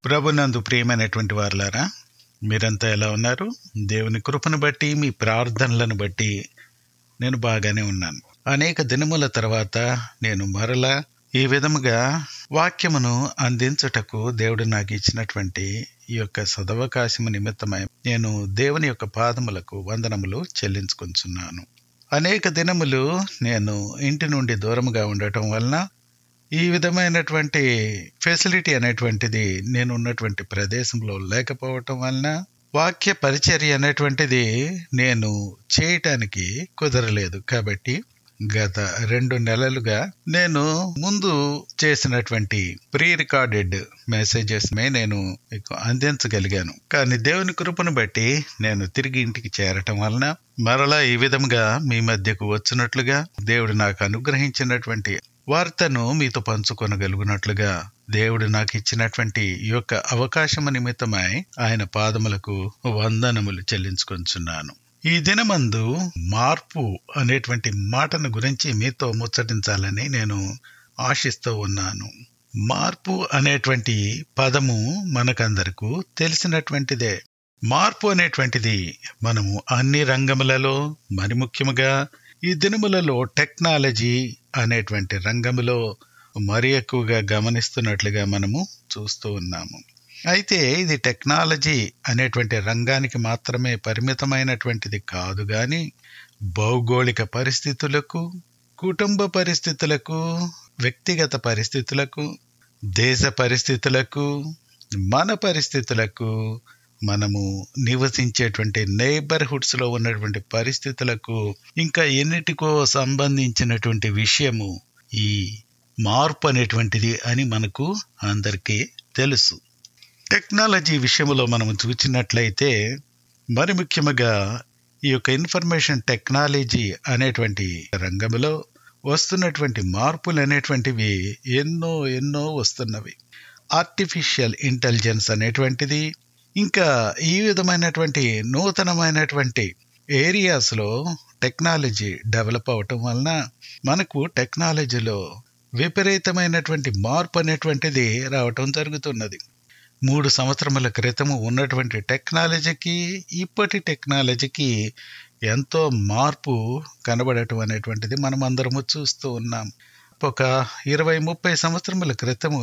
ప్రభునందు ప్రియమైనటువంటి వారులారా మీరంతా ఎలా ఉన్నారు దేవుని కృపను బట్టి మీ ప్రార్థనలను బట్టి నేను బాగానే ఉన్నాను అనేక దినముల తర్వాత నేను మరలా ఈ విధముగా వాక్యమును అందించుటకు దేవుడు నాకు ఇచ్చినటువంటి ఈ యొక్క సదవకాశము నిమిత్తమై నేను దేవుని యొక్క పాదములకు వందనములు చెల్లించుకుంటున్నాను అనేక దినములు నేను ఇంటి నుండి దూరముగా ఉండటం వలన ఈ విధమైనటువంటి ఫెసిలిటీ అనేటువంటిది నేను ఉన్నటువంటి ప్రదేశంలో లేకపోవటం వలన వాక్య పరిచర్య అనేటువంటిది నేను చేయటానికి కుదరలేదు కాబట్టి గత రెండు నెలలుగా నేను ముందు చేసినటువంటి ప్రీ రికార్డెడ్ మెసేజెస్ మే నేను మీకు అందించగలిగాను కానీ దేవుని కృపను బట్టి నేను తిరిగి ఇంటికి చేరటం వలన మరలా ఈ విధంగా మీ మధ్యకు వచ్చినట్లుగా దేవుడు నాకు అనుగ్రహించినటువంటి వార్తను మీతో పంచుకొనగలుగునట్లుగా దేవుడు నాకు ఇచ్చినటువంటి ఈ యొక్క అవకాశము నిమిత్తమై ఆయన పాదములకు వందనములు చెల్లించుకొంచున్నాను ఈ దినమందు మార్పు అనేటువంటి మాటను గురించి మీతో ముచ్చటించాలని నేను ఆశిస్తూ ఉన్నాను మార్పు అనేటువంటి పదము మనకందరకు తెలిసినటువంటిదే మార్పు అనేటువంటిది మనము అన్ని రంగములలో మరి ముఖ్యముగా ఈ దినములలో టెక్నాలజీ అనేటువంటి రంగములో మరి ఎక్కువగా గమనిస్తున్నట్లుగా మనము చూస్తూ ఉన్నాము అయితే ఇది టెక్నాలజీ అనేటువంటి రంగానికి మాత్రమే పరిమితమైనటువంటిది కాదు కానీ భౌగోళిక పరిస్థితులకు కుటుంబ పరిస్థితులకు వ్యక్తిగత పరిస్థితులకు దేశ పరిస్థితులకు మన పరిస్థితులకు మనము నివసించేటువంటి నైబర్హుడ్స్ లో ఉన్నటువంటి పరిస్థితులకు ఇంకా ఎన్నిటికో సంబంధించినటువంటి విషయము ఈ మార్పు అనేటువంటిది అని మనకు అందరికీ తెలుసు టెక్నాలజీ విషయంలో మనం చూసినట్లయితే మరి ముఖ్యముగా ఈ యొక్క ఇన్ఫర్మేషన్ టెక్నాలజీ అనేటువంటి రంగంలో వస్తున్నటువంటి మార్పులు అనేటువంటివి ఎన్నో ఎన్నో వస్తున్నవి ఆర్టిఫిషియల్ ఇంటెలిజెన్స్ అనేటువంటిది ఇంకా ఈ విధమైనటువంటి నూతనమైనటువంటి ఏరియాస్లో టెక్నాలజీ డెవలప్ అవటం వలన మనకు టెక్నాలజీలో విపరీతమైనటువంటి మార్పు అనేటువంటిది రావటం జరుగుతున్నది మూడు సంవత్సరముల క్రితము ఉన్నటువంటి టెక్నాలజీకి ఇప్పటి టెక్నాలజీకి ఎంతో మార్పు కనబడటం అనేటువంటిది మనం అందరము చూస్తూ ఉన్నాం ఒక ఇరవై ముప్పై సంవత్సరముల క్రితము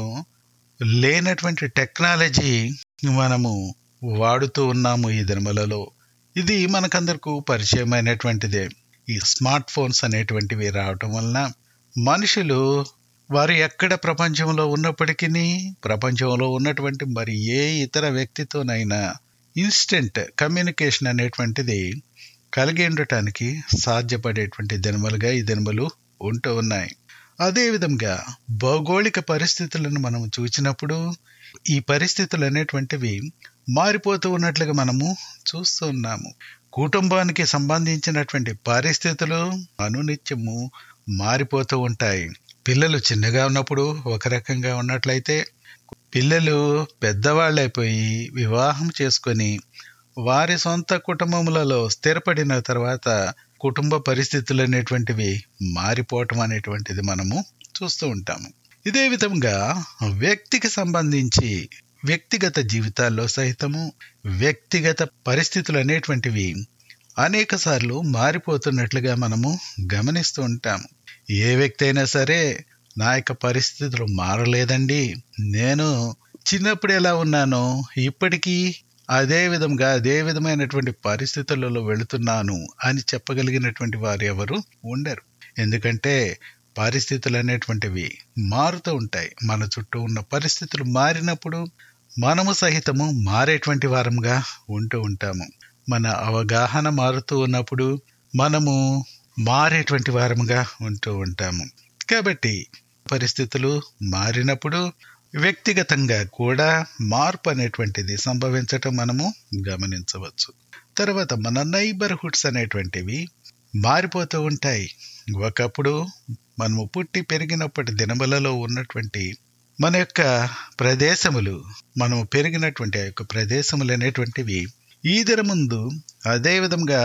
లేనటువంటి టెక్నాలజీ మనము వాడుతూ ఉన్నాము ఈ దినములలో ఇది మనకందరకు పరిచయమైనటువంటిదే ఈ స్మార్ట్ ఫోన్స్ అనేటువంటివి రావటం వలన మనుషులు వారు ఎక్కడ ప్రపంచంలో ఉన్నప్పటికీ ప్రపంచంలో ఉన్నటువంటి మరి ఏ ఇతర వ్యక్తితోనైనా ఇన్స్టెంట్ కమ్యూనికేషన్ అనేటువంటిది కలిగి ఉండటానికి సాధ్యపడేటువంటి దినములుగా ఈ దినములు ఉంటూ ఉన్నాయి అదేవిధంగా భౌగోళిక పరిస్థితులను మనం చూసినప్పుడు ఈ పరిస్థితులు అనేటువంటివి మారిపోతూ ఉన్నట్లుగా మనము చూస్తూ ఉన్నాము కుటుంబానికి సంబంధించినటువంటి పరిస్థితులు అనునిత్యము మారిపోతూ ఉంటాయి పిల్లలు చిన్నగా ఉన్నప్పుడు ఒక రకంగా ఉన్నట్లయితే పిల్లలు పెద్దవాళ్ళైపోయి వివాహం చేసుకొని వారి సొంత కుటుంబములలో స్థిరపడిన తర్వాత కుటుంబ పరిస్థితులు అనేటువంటివి మారిపోవటం అనేటువంటిది మనము చూస్తూ ఉంటాము ఇదే విధంగా వ్యక్తికి సంబంధించి వ్యక్తిగత జీవితాల్లో సహితము వ్యక్తిగత పరిస్థితులు అనేటువంటివి అనేక సార్లు మారిపోతున్నట్లుగా మనము గమనిస్తూ ఉంటాము ఏ వ్యక్తి అయినా సరే నా యొక్క పరిస్థితులు మారలేదండి నేను చిన్నప్పుడు ఎలా ఉన్నానో ఇప్పటికీ అదే విధంగా అదే విధమైనటువంటి పరిస్థితులలో వెళుతున్నాను అని చెప్పగలిగినటువంటి వారు ఎవరు ఉండరు ఎందుకంటే పరిస్థితులు అనేటువంటివి మారుతూ ఉంటాయి మన చుట్టూ ఉన్న పరిస్థితులు మారినప్పుడు మనము సహితము మారేటువంటి వారంగా ఉంటూ ఉంటాము మన అవగాహన మారుతూ ఉన్నప్పుడు మనము మారేటువంటి వారముగా ఉంటూ ఉంటాము కాబట్టి పరిస్థితులు మారినప్పుడు వ్యక్తిగతంగా కూడా మార్పు అనేటువంటిది సంభవించటం మనము గమనించవచ్చు తర్వాత మన నైబర్హుడ్స్ అనేటువంటివి మారిపోతూ ఉంటాయి ఒకప్పుడు మనము పుట్టి పెరిగినప్పటి దినములలో ఉన్నటువంటి మన యొక్క ప్రదేశములు మనము పెరిగినటువంటి ఆ యొక్క ప్రదేశములు అనేటువంటివి ఈ దిన ముందు అదే విధంగా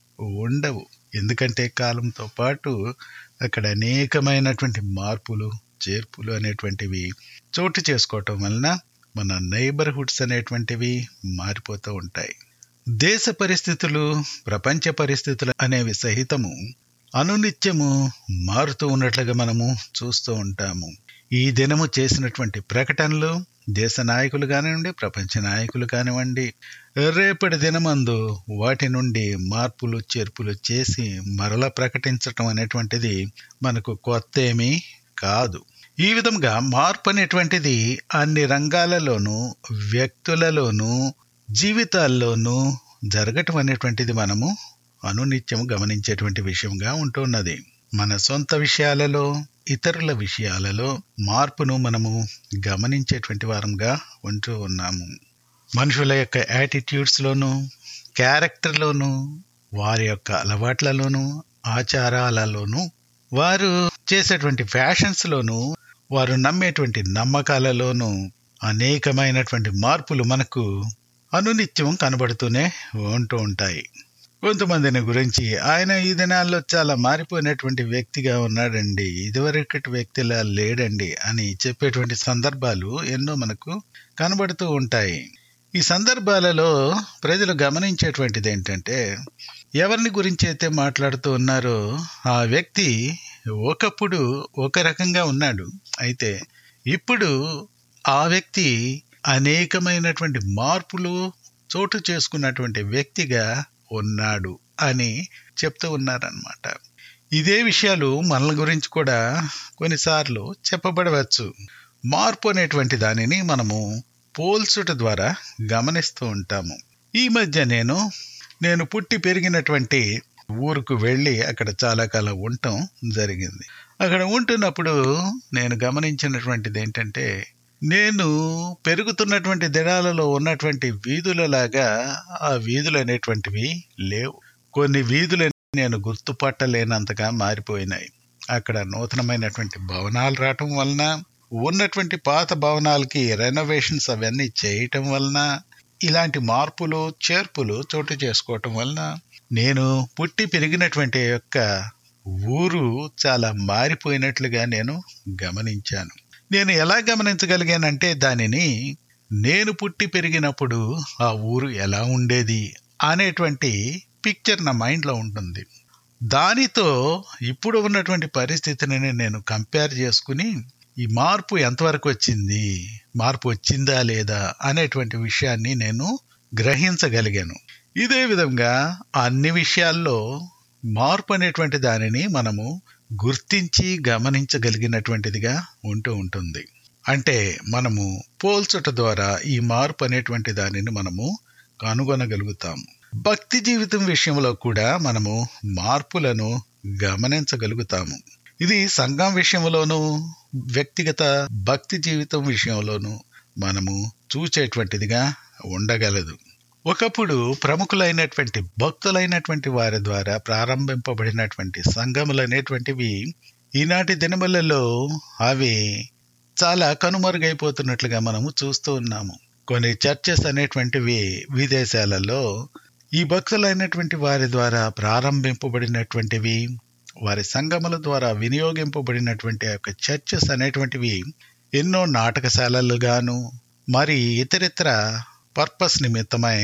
ఉండవు ఎందుకంటే కాలంతో పాటు అక్కడ అనేకమైనటువంటి మార్పులు చేర్పులు అనేటువంటివి చోటు చేసుకోవటం వలన మన నైబర్హుడ్స్ అనేటువంటివి మారిపోతూ ఉంటాయి దేశ పరిస్థితులు ప్రపంచ పరిస్థితులు అనేవి సహితము అనునిత్యము మారుతూ ఉన్నట్లుగా మనము చూస్తూ ఉంటాము ఈ దినము చేసినటువంటి ప్రకటనలు దేశ నాయకులు కానివ్వండి ప్రపంచ నాయకులు కానివ్వండి రేపటి దినమందు వాటి నుండి మార్పులు చేర్పులు చేసి మరల ప్రకటించటం అనేటువంటిది మనకు కొత్త ఏమీ కాదు ఈ విధంగా మార్పు అనేటువంటిది అన్ని రంగాలలోనూ వ్యక్తులలోనూ జీవితాల్లోనూ జరగటం అనేటువంటిది మనము అనునిత్యం గమనించేటువంటి విషయంగా ఉంటున్నది మన సొంత విషయాలలో ఇతరుల విషయాలలో మార్పును మనము గమనించేటువంటి వారంగా ఉంటూ ఉన్నాము మనుషుల యొక్క యాటిట్యూడ్స్లోను క్యారెక్టర్లోను వారి యొక్క అలవాట్లలోను ఆచారాలలోను వారు చేసేటువంటి ఫ్యాషన్స్లోను వారు నమ్మేటువంటి నమ్మకాలలోను అనేకమైనటువంటి మార్పులు మనకు అనునిత్యం కనబడుతూనే ఉంటూ ఉంటాయి కొంతమందిని గురించి ఆయన ఈ దినాల్లో చాలా మారిపోయినటువంటి వ్యక్తిగా ఉన్నాడండి ఇదివరకటి వ్యక్తిలా లేడండి అని చెప్పేటువంటి సందర్భాలు ఎన్నో మనకు కనబడుతూ ఉంటాయి ఈ సందర్భాలలో ప్రజలు గమనించేటువంటిది ఏంటంటే ఎవరిని గురించి అయితే మాట్లాడుతూ ఉన్నారో ఆ వ్యక్తి ఒకప్పుడు ఒక రకంగా ఉన్నాడు అయితే ఇప్పుడు ఆ వ్యక్తి అనేకమైనటువంటి మార్పులు చోటు చేసుకున్నటువంటి వ్యక్తిగా ఉన్నాడు అని చెప్తూ ఉన్నారనమాట ఇదే విషయాలు మనల గురించి కూడా కొన్నిసార్లు చెప్పబడవచ్చు మార్పు అనేటువంటి దానిని మనము పోల్చుట ద్వారా గమనిస్తూ ఉంటాము ఈ మధ్య నేను నేను పుట్టి పెరిగినటువంటి ఊరుకు వెళ్ళి అక్కడ చాలా కాలం ఉండటం జరిగింది అక్కడ ఉంటున్నప్పుడు నేను గమనించినటువంటిది ఏంటంటే నేను పెరుగుతున్నటువంటి దినాలలో ఉన్నటువంటి వీధులలాగా ఆ వీధులు అనేటువంటివి లేవు కొన్ని వీధులు నేను గుర్తుపట్టలేనంతగా మారిపోయినాయి అక్కడ నూతనమైనటువంటి భవనాలు రావటం వలన ఉన్నటువంటి పాత భవనాలకి రెనోవేషన్స్ అవన్నీ చేయటం వలన ఇలాంటి మార్పులు చేర్పులు చోటు చేసుకోవటం వలన నేను పుట్టి పెరిగినటువంటి యొక్క ఊరు చాలా మారిపోయినట్లుగా నేను గమనించాను నేను ఎలా గమనించగలిగానంటే దానిని నేను పుట్టి పెరిగినప్పుడు ఆ ఊరు ఎలా ఉండేది అనేటువంటి పిక్చర్ నా మైండ్లో ఉంటుంది దానితో ఇప్పుడు ఉన్నటువంటి పరిస్థితిని నేను కంపేర్ చేసుకుని ఈ మార్పు ఎంతవరకు వచ్చింది మార్పు వచ్చిందా లేదా అనేటువంటి విషయాన్ని నేను గ్రహించగలిగాను ఇదే విధంగా అన్ని విషయాల్లో మార్పు అనేటువంటి దానిని మనము గుర్తించి గమనించగలిగినటువంటిదిగా ఉంటూ ఉంటుంది అంటే మనము పోల్చుట ద్వారా ఈ మార్పు అనేటువంటి దానిని మనము కనుగొనగలుగుతాము భక్తి జీవితం విషయంలో కూడా మనము మార్పులను గమనించగలుగుతాము ఇది సంఘం విషయంలోనూ వ్యక్తిగత భక్తి జీవితం విషయంలోనూ మనము చూచేటువంటిదిగా ఉండగలదు ఒకప్పుడు ప్రముఖులైనటువంటి భక్తులైనటువంటి వారి ద్వారా ప్రారంభింపబడినటువంటి సంఘములు అనేటువంటివి ఈనాటి దినములలో అవి చాలా కనుమరుగైపోతున్నట్లుగా మనము చూస్తూ ఉన్నాము కొన్ని చర్చెస్ అనేటువంటివి విదేశాలలో ఈ భక్తులైనటువంటి వారి ద్వారా ప్రారంభింపబడినటువంటివి వారి సంగముల ద్వారా వినియోగింపబడినటువంటి యొక్క చర్చెస్ అనేటువంటివి ఎన్నో నాటకశాలలుగాను మరి ఇతరితర పర్పస్ నిమిత్తమై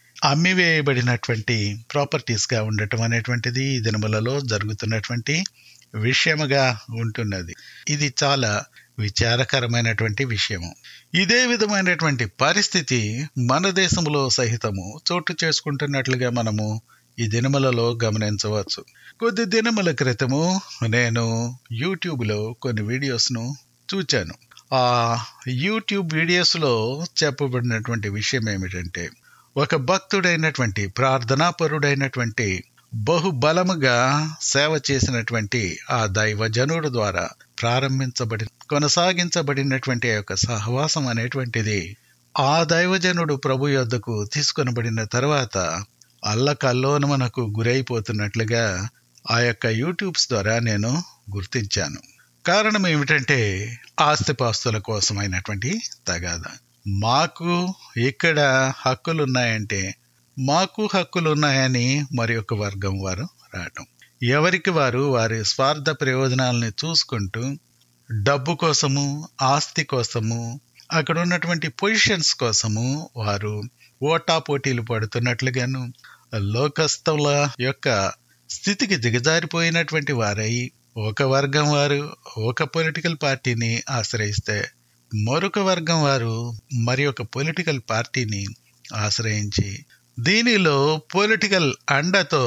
అమ్మివేయబడినటువంటి ప్రాపర్టీస్గా ఉండటం అనేటువంటిది ఈ దినములలో జరుగుతున్నటువంటి విషయముగా ఉంటున్నది ఇది చాలా విచారకరమైనటువంటి విషయము ఇదే విధమైనటువంటి పరిస్థితి మన దేశంలో సహితము చోటు చేసుకుంటున్నట్లుగా మనము ఈ దినములలో గమనించవచ్చు కొద్ది దినముల క్రితము నేను యూట్యూబ్లో కొన్ని వీడియోస్ను చూచాను ఆ యూట్యూబ్ వీడియోస్లో చెప్పబడినటువంటి విషయం ఏమిటంటే ఒక భక్తుడైనటువంటి ప్రార్థనాపరుడైనటువంటి బహుబలముగా సేవ చేసినటువంటి ఆ దైవజనుడు ద్వారా ప్రారంభించబడి కొనసాగించబడినటువంటి ఆ యొక్క సహవాసం అనేటువంటిది ఆ దైవజనుడు ప్రభు యొద్దకు తీసుకొనబడిన తర్వాత అల్లకల్లోనమునకు గురైపోతున్నట్లుగా ఆ యొక్క యూట్యూబ్స్ ద్వారా నేను గుర్తించాను కారణం ఏమిటంటే ఆస్తిపాస్తుల కోసమైనటువంటి తగాదా మాకు ఇక్కడ హక్కులు ఉన్నాయంటే మాకు హక్కులు ఉన్నాయని మరి ఒక వర్గం వారు రావటం ఎవరికి వారు వారి స్వార్థ ప్రయోజనాలని చూసుకుంటూ డబ్బు కోసము ఆస్తి కోసము అక్కడ ఉన్నటువంటి పొజిషన్స్ కోసము వారు ఓటా పోటీలు పడుతున్నట్లుగాను లోకస్తుల యొక్క స్థితికి దిగజారిపోయినటువంటి వారై ఒక వర్గం వారు ఒక పొలిటికల్ పార్టీని ఆశ్రయిస్తే మరొక వర్గం వారు మరి ఒక పొలిటికల్ పార్టీని ఆశ్రయించి దీనిలో పొలిటికల్ అండతో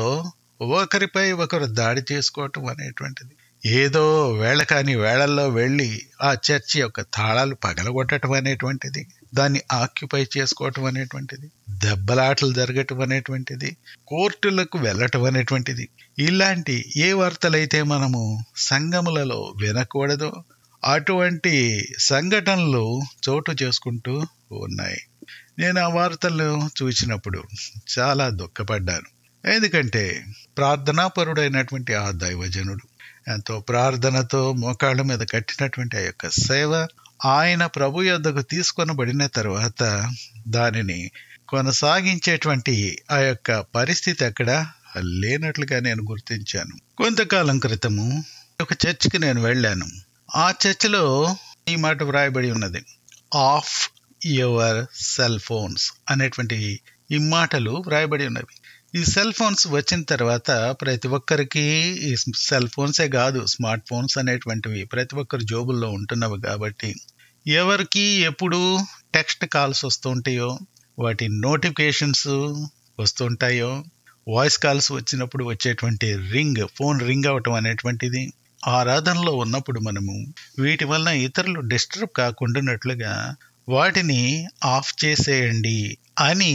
ఒకరిపై ఒకరు దాడి చేసుకోవటం అనేటువంటిది ఏదో వేళ కాని వేళల్లో వెళ్ళి ఆ చర్చి యొక్క తాళాలు పగలగొట్టడం అనేటువంటిది దాన్ని ఆక్యుపై చేసుకోవటం అనేటువంటిది దెబ్బలాటలు జరగటం అనేటువంటిది కోర్టులకు వెళ్ళటం అనేటువంటిది ఇలాంటి ఏ వార్తలైతే మనము సంఘములలో వినకూడదో అటువంటి సంఘటనలు చోటు చేసుకుంటూ ఉన్నాయి నేను ఆ వార్తలు చూసినప్పుడు చాలా దుఃఖపడ్డాను ఎందుకంటే ప్రార్థనాపరుడైనటువంటి ఆ దైవజనుడు ఎంతో ప్రార్థనతో మోకాళ్ళ మీద కట్టినటువంటి ఆ యొక్క సేవ ఆయన ప్రభు యొద్దకు తీసుకొనబడిన తర్వాత దానిని కొనసాగించేటువంటి ఆ యొక్క పరిస్థితి అక్కడ లేనట్లుగా నేను గుర్తించాను కొంతకాలం క్రితము ఒక చర్చికి నేను వెళ్ళాను ఆ చర్చిలో ఈ మాట వ్రాయబడి ఉన్నది ఆఫ్ యువర్ సెల్ ఫోన్స్ అనేటువంటి ఈ మాటలు వ్రాయబడి ఉన్నవి ఈ సెల్ ఫోన్స్ వచ్చిన తర్వాత ప్రతి ఒక్కరికి ఈ సెల్ ఫోన్సే కాదు స్మార్ట్ ఫోన్స్ అనేటువంటివి ప్రతి ఒక్కరి జోబుల్లో ఉంటున్నవి కాబట్టి ఎవరికి ఎప్పుడు టెక్స్ట్ కాల్స్ వస్తుంటాయో వాటి నోటిఫికేషన్స్ వస్తుంటాయో వాయిస్ కాల్స్ వచ్చినప్పుడు వచ్చేటువంటి రింగ్ ఫోన్ రింగ్ అవటం అనేటువంటిది ఆరాధనలో ఉన్నప్పుడు మనము వీటి వలన ఇతరులు డిస్టర్బ్ కాకుండానట్లుగా వాటిని ఆఫ్ చేసేయండి అని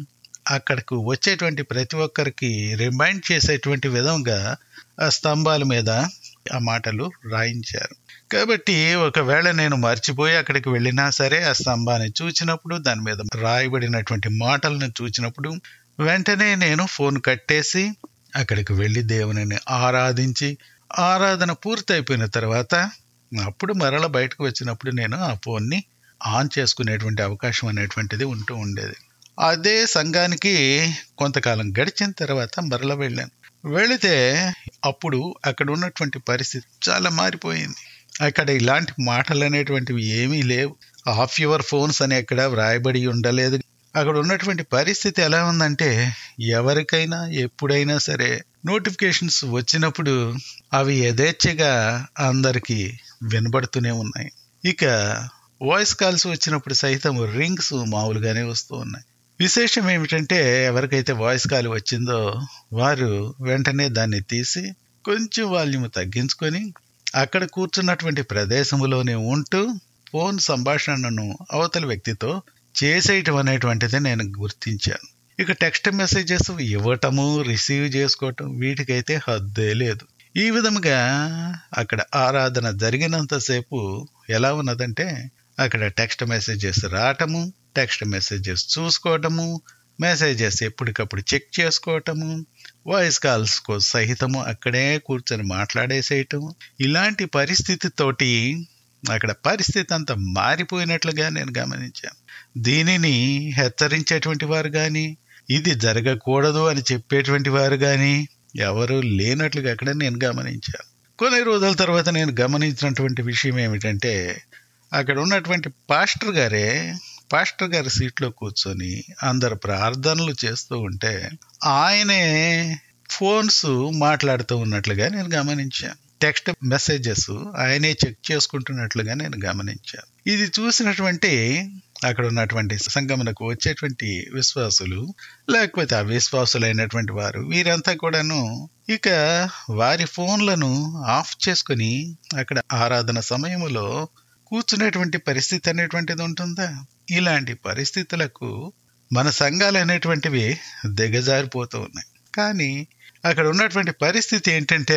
అక్కడకు వచ్చేటువంటి ప్రతి ఒక్కరికి రిమైండ్ చేసేటువంటి విధంగా ఆ స్తంభాల మీద ఆ మాటలు రాయించారు కాబట్టి ఒకవేళ నేను మర్చిపోయి అక్కడికి వెళ్ళినా సరే ఆ స్తంభాన్ని చూచినప్పుడు దాని మీద రాయబడినటువంటి మాటలను చూచినప్పుడు వెంటనే నేను ఫోన్ కట్టేసి అక్కడికి వెళ్ళి దేవుని ఆరాధించి ఆరాధన పూర్తయిపోయిన తర్వాత అప్పుడు మరల బయటకు వచ్చినప్పుడు నేను ఆ ఫోన్ని ఆన్ చేసుకునేటువంటి అవకాశం అనేటువంటిది ఉంటూ ఉండేది అదే సంఘానికి కొంతకాలం గడిచిన తర్వాత మరల వెళ్ళాను వెళితే అప్పుడు అక్కడ ఉన్నటువంటి పరిస్థితి చాలా మారిపోయింది అక్కడ ఇలాంటి మాటలు అనేటువంటివి ఏమీ లేవు ఆఫ్ యువర్ ఫోన్స్ అని ఎక్కడ వ్రాయబడి ఉండలేదు అక్కడ ఉన్నటువంటి పరిస్థితి ఎలా ఉందంటే ఎవరికైనా ఎప్పుడైనా సరే నోటిఫికేషన్స్ వచ్చినప్పుడు అవి యథేచ్ఛగా అందరికీ వినబడుతూనే ఉన్నాయి ఇక వాయిస్ కాల్స్ వచ్చినప్పుడు సైతం రింగ్స్ మామూలుగానే వస్తూ ఉన్నాయి విశేషం ఏమిటంటే ఎవరికైతే వాయిస్ కాల్ వచ్చిందో వారు వెంటనే దాన్ని తీసి కొంచెం వాల్యూమ్ తగ్గించుకొని అక్కడ కూర్చున్నటువంటి ప్రదేశంలోనే ఉంటూ ఫోన్ సంభాషణను అవతల వ్యక్తితో చేసేయటం అనేటువంటిది నేను గుర్తించాను ఇక టెక్స్ట్ మెసేజెస్ ఇవ్వటము రిసీవ్ చేసుకోవటం వీటికైతే హద్దే లేదు ఈ విధముగా అక్కడ ఆరాధన జరిగినంతసేపు ఎలా ఉన్నదంటే అక్కడ టెక్స్ట్ మెసేజెస్ రావటము టెక్స్ట్ మెసేజెస్ చూసుకోవటము మెసేజెస్ ఎప్పటికప్పుడు చెక్ చేసుకోవటము వాయిస్ కాల్స్ సహితము అక్కడే కూర్చొని మాట్లాడేసేయటము ఇలాంటి పరిస్థితితోటి అక్కడ పరిస్థితి అంతా మారిపోయినట్లుగా నేను గమనించాను దీనిని హెచ్చరించేటువంటి వారు కానీ ఇది జరగకూడదు అని చెప్పేటువంటి వారు కానీ ఎవరు లేనట్లుగా అక్కడ నేను గమనించాను కొన్ని రోజుల తర్వాత నేను గమనించినటువంటి విషయం ఏమిటంటే అక్కడ ఉన్నటువంటి పాస్టర్ గారే పాస్టర్ గారి సీట్లో కూర్చొని అందరు ప్రార్థనలు చేస్తూ ఉంటే ఆయనే ఫోన్స్ మాట్లాడుతూ ఉన్నట్లుగా నేను గమనించాను టెక్స్ట్ మెసేజెస్ ఆయనే చెక్ చేసుకుంటున్నట్లుగా నేను గమనించాను ఇది చూసినటువంటి అక్కడ ఉన్నటువంటి సంగమనకు వచ్చేటువంటి విశ్వాసులు లేకపోతే అవిశ్వాసులైనటువంటి వారు వీరంతా కూడాను ఇక వారి ఫోన్లను ఆఫ్ చేసుకుని అక్కడ ఆరాధన సమయంలో కూర్చునేటువంటి పరిస్థితి అనేటువంటిది ఉంటుందా ఇలాంటి పరిస్థితులకు మన సంఘాలు అనేటువంటివి దిగజారిపోతూ ఉన్నాయి కానీ అక్కడ ఉన్నటువంటి పరిస్థితి ఏంటంటే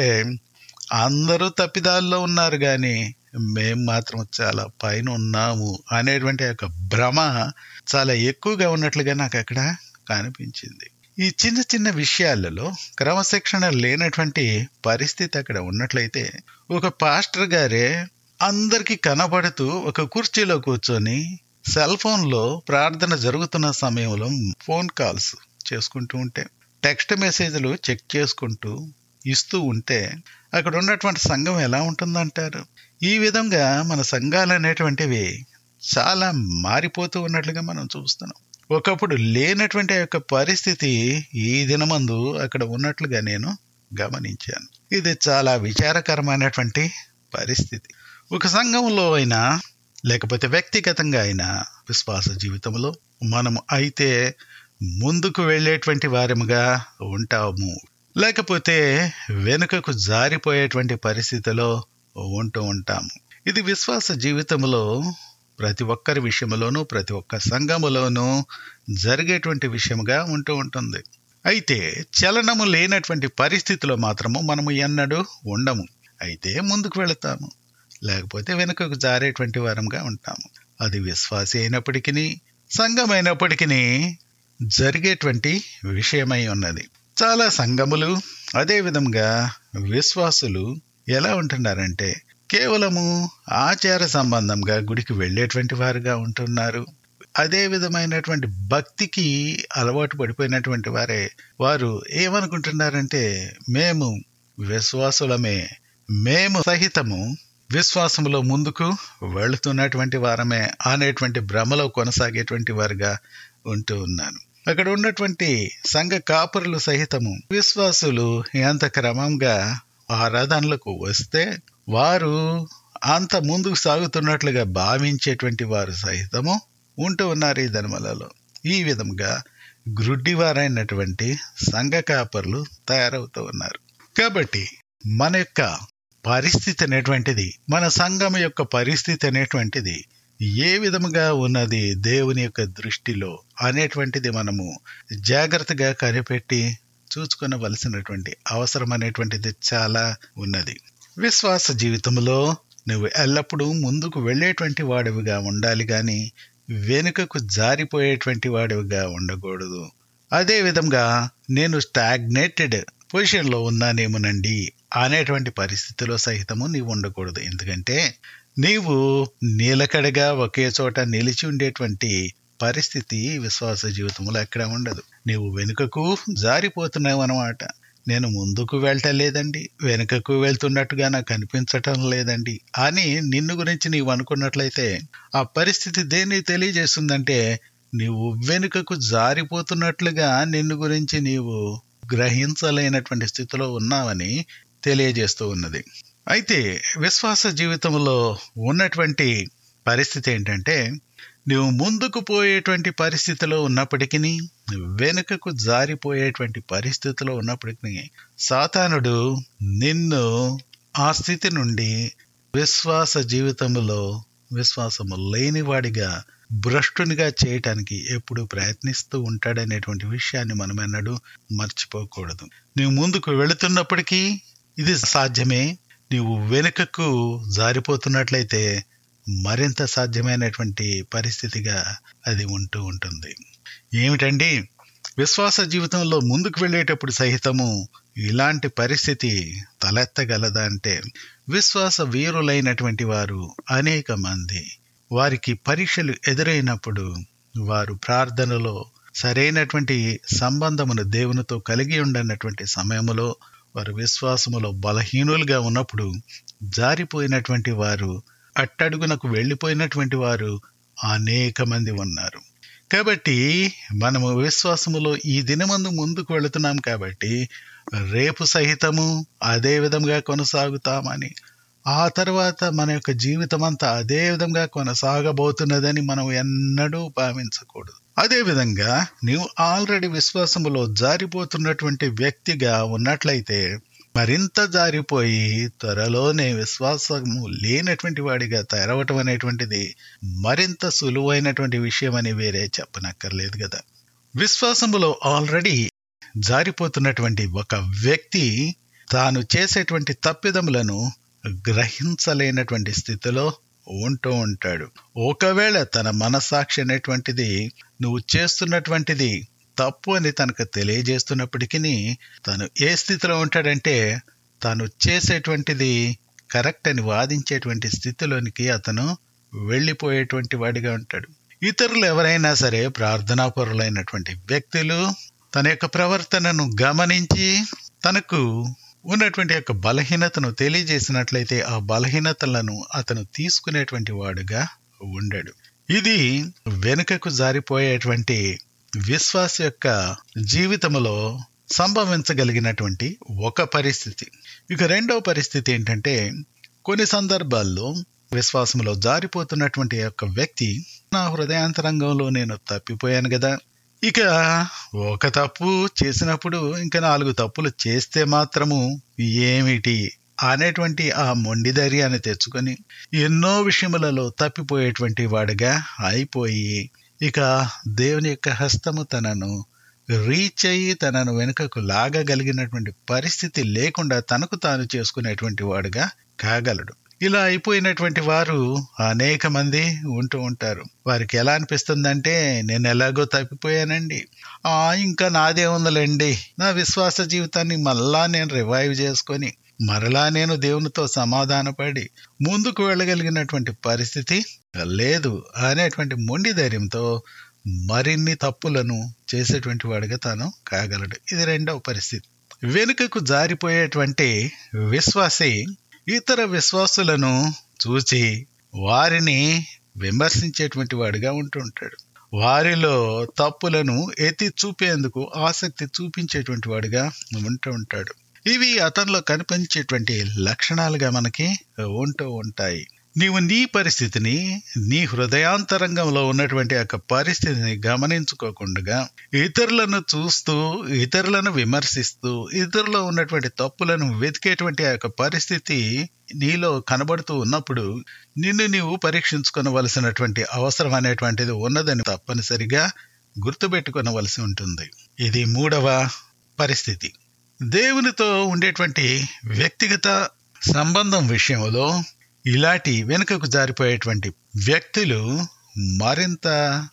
అందరూ తప్పిదాల్లో ఉన్నారు కానీ మేం మాత్రం చాలా పైన ఉన్నాము అనేటువంటి యొక్క భ్రమ చాలా ఎక్కువగా ఉన్నట్లుగా నాకు అక్కడ కనిపించింది ఈ చిన్న చిన్న విషయాలలో క్రమశిక్షణ లేనటువంటి పరిస్థితి అక్కడ ఉన్నట్లయితే ఒక పాస్టర్ గారే అందరికీ కనబడుతూ ఒక కుర్చీలో కూర్చొని సెల్ ఫోన్లో ప్రార్థన జరుగుతున్న సమయంలో ఫోన్ కాల్స్ చేసుకుంటూ ఉంటే టెక్స్ట్ మెసేజ్లు చెక్ చేసుకుంటూ ఇస్తూ ఉంటే అక్కడ ఉన్నటువంటి సంఘం ఎలా ఉంటుందంటారు ఈ విధంగా మన సంఘాలు అనేటువంటివి చాలా మారిపోతూ ఉన్నట్లుగా మనం చూస్తున్నాం ఒకప్పుడు లేనటువంటి ఆ యొక్క పరిస్థితి ఈ దినమందు అక్కడ ఉన్నట్లుగా నేను గమనించాను ఇది చాలా విచారకరమైనటువంటి పరిస్థితి ఒక సంఘంలో అయినా లేకపోతే వ్యక్తిగతంగా అయినా విశ్వాస జీవితంలో మనము అయితే ముందుకు వెళ్ళేటువంటి వారముగా ఉంటాము లేకపోతే వెనుకకు జారిపోయేటువంటి పరిస్థితిలో ఉంటూ ఉంటాము ఇది విశ్వాస జీవితంలో ప్రతి ఒక్కరి విషయంలోనూ ప్రతి ఒక్క సంఘములోనూ జరిగేటువంటి విషయముగా ఉంటూ ఉంటుంది అయితే చలనము లేనటువంటి పరిస్థితిలో మాత్రము మనము ఎన్నడూ ఉండము అయితే ముందుకు వెళతాము లేకపోతే వెనుకకు జారేటువంటి వారంగా ఉంటాము అది విశ్వాసి అయినప్పటికీ సంఘమైనప్పటికీ జరిగేటువంటి విషయమై ఉన్నది చాలా సంఘములు అదే విధంగా విశ్వాసులు ఎలా ఉంటున్నారంటే కేవలము ఆచార సంబంధంగా గుడికి వెళ్ళేటువంటి వారుగా ఉంటున్నారు అదే విధమైనటువంటి భక్తికి అలవాటు పడిపోయినటువంటి వారే వారు ఏమనుకుంటున్నారంటే మేము విశ్వాసులమే మేము సహితము విశ్వాసములో ముందుకు వెళుతున్నటువంటి వారమే అనేటువంటి భ్రమలో కొనసాగేటువంటి వారుగా ఉంటూ ఉన్నాను అక్కడ ఉన్నటువంటి సంఘ కాపురులు సహితము విశ్వాసులు ఎంత క్రమంగా ఆరాధనలకు వస్తే వారు అంత ముందుకు సాగుతున్నట్లుగా భావించేటువంటి వారు సహితము ఉంటూ ఉన్నారు ఈ ధర్మలలో ఈ విధంగా గ్రుడ్డివారైనటువంటి సంఘ కాపర్లు తయారవుతూ ఉన్నారు కాబట్టి మన యొక్క పరిస్థితి అనేటువంటిది మన సంఘం యొక్క పరిస్థితి అనేటువంటిది ఏ విధముగా ఉన్నది దేవుని యొక్క దృష్టిలో అనేటువంటిది మనము జాగ్రత్తగా కనిపెట్టి చూసుకునవలసినటువంటి అవసరం అనేటువంటిది చాలా ఉన్నది విశ్వాస జీవితంలో నువ్వు ఎల్లప్పుడూ ముందుకు వెళ్ళేటువంటి వాడివిగా ఉండాలి కానీ వెనుకకు జారిపోయేటువంటి వాడివిగా ఉండకూడదు అదే విధంగా నేను స్టాగ్నేటెడ్ పొజిషన్లో ఉన్నానేమోనండి అనేటువంటి పరిస్థితిలో సహితము నీవు ఉండకూడదు ఎందుకంటే నీవు నీలకడగా ఒకే చోట నిలిచి ఉండేటువంటి పరిస్థితి విశ్వాస జీవితంలో ఎక్కడ ఉండదు నీవు వెనుకకు జారిపోతున్నావు అనమాట నేను ముందుకు వెళ్ళటలేదండి వెనుకకు వెళ్తున్నట్టుగా నాకు అనిపించటం లేదండి అని నిన్ను గురించి నీవు అనుకున్నట్లయితే ఆ పరిస్థితి దేన్ని తెలియజేస్తుందంటే నీవు వెనుకకు జారిపోతున్నట్లుగా నిన్ను గురించి నీవు గ్రహించలేనటువంటి స్థితిలో ఉన్నావని తెలియజేస్తూ ఉన్నది అయితే విశ్వాస జీవితంలో ఉన్నటువంటి పరిస్థితి ఏంటంటే నువ్వు ముందుకు పోయేటువంటి పరిస్థితిలో ఉన్నప్పటికీ వెనుకకు జారిపోయేటువంటి పరిస్థితిలో ఉన్నప్పటికీ సాతానుడు నిన్ను ఆ స్థితి నుండి విశ్వాస జీవితంలో విశ్వాసము లేనివాడిగా భ్రష్టునిగా చేయటానికి ఎప్పుడు ప్రయత్నిస్తూ ఉంటాడనేటువంటి విషయాన్ని మనం ఎన్నడూ మర్చిపోకూడదు నువ్వు ముందుకు వెళుతున్నప్పటికీ ఇది సాధ్యమే నీవు వెనుకకు జారిపోతున్నట్లయితే మరింత సాధ్యమైనటువంటి పరిస్థితిగా అది ఉంటూ ఉంటుంది ఏమిటండి విశ్వాస జీవితంలో ముందుకు వెళ్ళేటప్పుడు సహితము ఇలాంటి పరిస్థితి తలెత్తగలదా అంటే విశ్వాస వీరులైనటువంటి వారు అనేక మంది వారికి పరీక్షలు ఎదురైనప్పుడు వారు ప్రార్థనలో సరైనటువంటి సంబంధమును దేవునితో కలిగి ఉండనటువంటి సమయంలో వారు విశ్వాసములో బలహీనులుగా ఉన్నప్పుడు జారిపోయినటువంటి వారు అట్టడుగునకు వెళ్ళిపోయినటువంటి వారు అనేక మంది ఉన్నారు కాబట్టి మనము విశ్వాసములో ఈ దినమందు ముందుకు వెళుతున్నాం కాబట్టి రేపు సహితము అదే విధంగా కొనసాగుతామని ఆ తర్వాత మన యొక్క జీవితం అంతా అదే విధంగా కొనసాగబోతున్నదని మనం ఎన్నడూ భావించకూడదు అదే విధంగా నీవు ఆల్రెడీ విశ్వాసములో జారిపోతున్నటువంటి వ్యక్తిగా ఉన్నట్లయితే మరింత జారిపోయి త్వరలోనే విశ్వాసము లేనటువంటి వాడిగా తయారవటం అనేటువంటిది మరింత సులువైనటువంటి విషయం అని వేరే చెప్పనక్కర్లేదు కదా విశ్వాసములో ఆల్రెడీ జారిపోతున్నటువంటి ఒక వ్యక్తి తాను చేసేటువంటి తప్పిదములను గ్రహించలేనటువంటి స్థితిలో ఉంటూ ఉంటాడు ఒకవేళ తన మనసాక్షి అనేటువంటిది నువ్వు చేస్తున్నటువంటిది తప్పు అని తనకు తెలియజేస్తున్నప్పటికీ తను ఏ స్థితిలో ఉంటాడంటే తాను చేసేటువంటిది కరెక్ట్ అని వాదించేటువంటి స్థితిలోనికి అతను వెళ్ళిపోయేటువంటి వాడిగా ఉంటాడు ఇతరులు ఎవరైనా సరే ప్రార్థనాపరులైనటువంటి వ్యక్తులు తన యొక్క ప్రవర్తనను గమనించి తనకు ఉన్నటువంటి యొక్క బలహీనతను తెలియజేసినట్లయితే ఆ బలహీనతలను అతను తీసుకునేటువంటి వాడుగా ఉండడు ఇది వెనుకకు జారిపోయేటువంటి విశ్వాస యొక్క జీవితంలో సంభవించగలిగినటువంటి ఒక పరిస్థితి ఇక రెండవ పరిస్థితి ఏంటంటే కొన్ని సందర్భాల్లో విశ్వాసంలో జారిపోతున్నటువంటి యొక్క వ్యక్తి నా హృదయాంతరంగంలో నేను తప్పిపోయాను కదా ఇక ఒక తప్పు చేసినప్పుడు ఇంకా నాలుగు తప్పులు చేస్తే మాత్రము ఏమిటి అనేటువంటి ఆ మొండి ధైర్యాన్ని తెచ్చుకొని ఎన్నో విషయములలో తప్పిపోయేటువంటి వాడిగా అయిపోయి ఇక దేవుని యొక్క హస్తము తనను రీచ్ అయ్యి తనను వెనుకకు లాగగలిగినటువంటి పరిస్థితి లేకుండా తనకు తాను చేసుకునేటువంటి వాడుగా కాగలడు ఇలా అయిపోయినటువంటి వారు అనేక మంది ఉంటూ ఉంటారు వారికి ఎలా అనిపిస్తుందంటే నేను ఎలాగో తప్పిపోయానండి ఆ ఇంకా నాదే ఉందిలేండి నా విశ్వాస జీవితాన్ని మళ్ళా నేను రివైవ్ చేసుకొని మరలా నేను దేవునితో సమాధానపడి ముందుకు వెళ్ళగలిగినటువంటి పరిస్థితి లేదు అనేటువంటి మొండి ధైర్యంతో మరిన్ని తప్పులను చేసేటువంటి వాడిగా తాను కాగలడు ఇది రెండవ పరిస్థితి వెనుకకు జారిపోయేటువంటి విశ్వాసి ఇతర విశ్వాసులను చూచి వారిని విమర్శించేటువంటి వాడిగా ఉంటుంటాడు వారిలో తప్పులను ఎత్తి చూపేందుకు ఆసక్తి చూపించేటువంటి వాడిగా ఉంటూ ఉంటాడు ఇవి అతనిలో కనిపించేటువంటి లక్షణాలుగా మనకి ఉంటూ ఉంటాయి నీవు నీ పరిస్థితిని నీ హృదయాంతరంగంలో ఉన్నటువంటి యొక్క పరిస్థితిని గమనించుకోకుండా ఇతరులను చూస్తూ ఇతరులను విమర్శిస్తూ ఇతరులో ఉన్నటువంటి తప్పులను వెతికేటువంటి ఆ యొక్క పరిస్థితి నీలో కనబడుతూ ఉన్నప్పుడు నిన్ను నీవు పరీక్షించుకోవలసినటువంటి అవసరం అనేటువంటిది ఉన్నదని తప్పనిసరిగా గుర్తుపెట్టుకోవలసి ఉంటుంది ఇది మూడవ పరిస్థితి దేవునితో ఉండేటువంటి వ్యక్తిగత సంబంధం విషయంలో ఇలాంటి వెనుకకు జారిపోయేటువంటి వ్యక్తులు మరింత